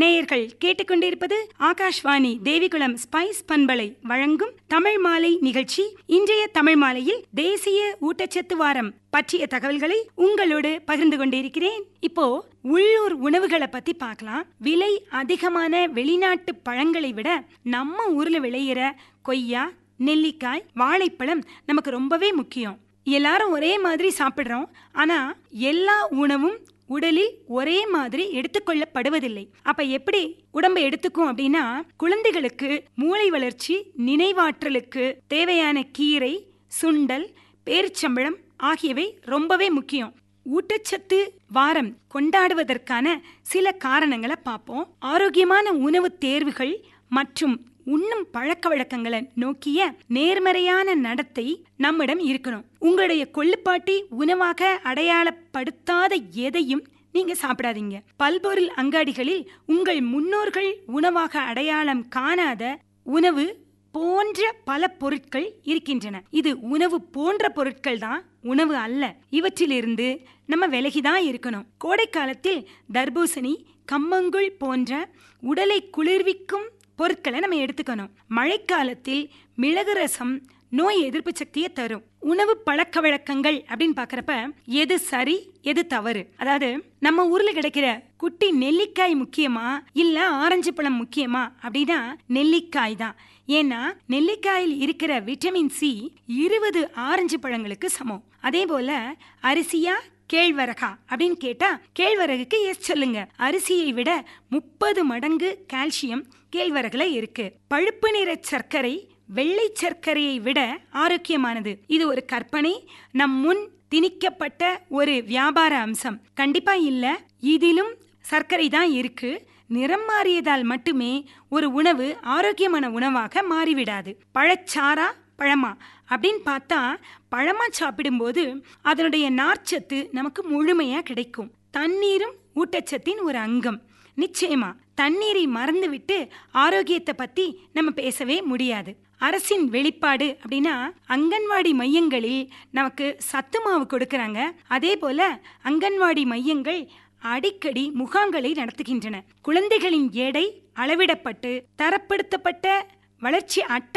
நேயர்கள் கேட்டுக்கொண்டிருப்பது ஆகாஷ்வாணி தேவிகுளம் ஸ்பைஸ் பண்பலை வழங்கும் தமிழ் மாலை நிகழ்ச்சி இன்றைய தமிழ் மாலையில் தேசிய ஊட்டச்சத்து வாரம் பற்றிய தகவல்களை உங்களோடு பகிர்ந்து கொண்டிருக்கிறேன் இப்போ உள்ளூர் உணவுகளை பத்தி பார்க்கலாம் விலை அதிகமான வெளிநாட்டு பழங்களை விட நம்ம ஊர்ல விளையிற கொய்யா நெல்லிக்காய் வாழைப்பழம் நமக்கு ரொம்பவே முக்கியம் எல்லாரும் ஒரே மாதிரி சாப்பிடுறோம் ஆனா எல்லா உணவும் உடலில் ஒரே மாதிரி எடுத்துக்கொள்ளப்படுவதில்லை அப்ப எப்படி உடம்பை எடுத்துக்கும் அப்படின்னா குழந்தைகளுக்கு மூளை வளர்ச்சி நினைவாற்றலுக்கு தேவையான கீரை சுண்டல் பேரிச்சம்பழம் ஆகியவை ரொம்பவே முக்கியம் ஊட்டச்சத்து வாரம் கொண்டாடுவதற்கான சில காரணங்களை பார்ப்போம் ஆரோக்கியமான உணவு தேர்வுகள் மற்றும் உண்ணும் பழக்க வழக்கங்களை நோக்கிய நேர்மறையான நடத்தை நம்மிடம் இருக்கணும் உங்களுடைய கொள்ளுப்பாட்டி உணவாக அடையாளப்படுத்தாத எதையும் நீங்க சாப்பிடாதீங்க பல்பொருள் அங்காடிகளில் உங்கள் முன்னோர்கள் உணவாக அடையாளம் காணாத உணவு போன்ற பல பொருட்கள் இருக்கின்றன இது உணவு போன்ற பொருட்கள் தான் உணவு அல்ல இவற்றிலிருந்து நம்ம விலகிதான் இருக்கணும் கோடை காலத்தில் தர்பூசணி கம்மங்குள் போன்ற உடலை குளிர்விக்கும் பொருட்களை நம்ம எடுத்துக்கணும் மழைக்காலத்தில் மிளகு ரசம் நோய் எதிர்ப்பு சக்தியை தரும் உணவு பழக்க வழக்கங்கள் அப்படின்னு பாக்குறப்ப எது சரி எது தவறு அதாவது நம்ம ஊர்ல கிடைக்கிற குட்டி நெல்லிக்காய் முக்கியமா இல்ல ஆரஞ்சு பழம் முக்கியமா அப்படின்னா நெல்லிக்காய் தான் ஏன்னா நெல்லிக்காயில் இருக்கிற விட்டமின் சி இருபது ஆரஞ்சு பழங்களுக்கு சமம் அதே போல அரிசியா கேழ்வரகா அப்படின்னு கேட்டா கேழ்வரகுக்கு எஸ் சொல்லுங்க அரிசியை விட முப்பது மடங்கு கால்சியம் கேழ்வரகுல இருக்கு பழுப்பு நிற சர்க்கரை வெள்ளை சர்க்கரையை விட ஆரோக்கியமானது இது ஒரு கற்பனை நம் முன் திணிக்கப்பட்ட ஒரு வியாபார அம்சம் கண்டிப்பா இல்ல இதிலும் சர்க்கரை தான் இருக்கு நிறம் மாறியதால் மட்டுமே ஒரு உணவு ஆரோக்கியமான உணவாக மாறிவிடாது பழச்சாரா பழமா அப்படின்னு பார்த்தா பழமா சாப்பிடும்போது அதனுடைய நார்ச்சத்து நமக்கு முழுமையா கிடைக்கும் தண்ணீரும் ஊட்டச்சத்தின் ஒரு அங்கம் நிச்சயமா தண்ணீரை மறந்துவிட்டு ஆரோக்கியத்தை பத்தி நம்ம பேசவே முடியாது அரசின் வெளிப்பாடு அப்படின்னா அங்கன்வாடி மையங்களில் நமக்கு சத்து மாவு கொடுக்கறாங்க அதே போல அங்கன்வாடி மையங்கள் அடிக்கடி முகாம்களை நடத்துகின்றன குழந்தைகளின் எடை அளவிடப்பட்டு தரப்படுத்தப்பட்ட வளர்ச்சி அட்டை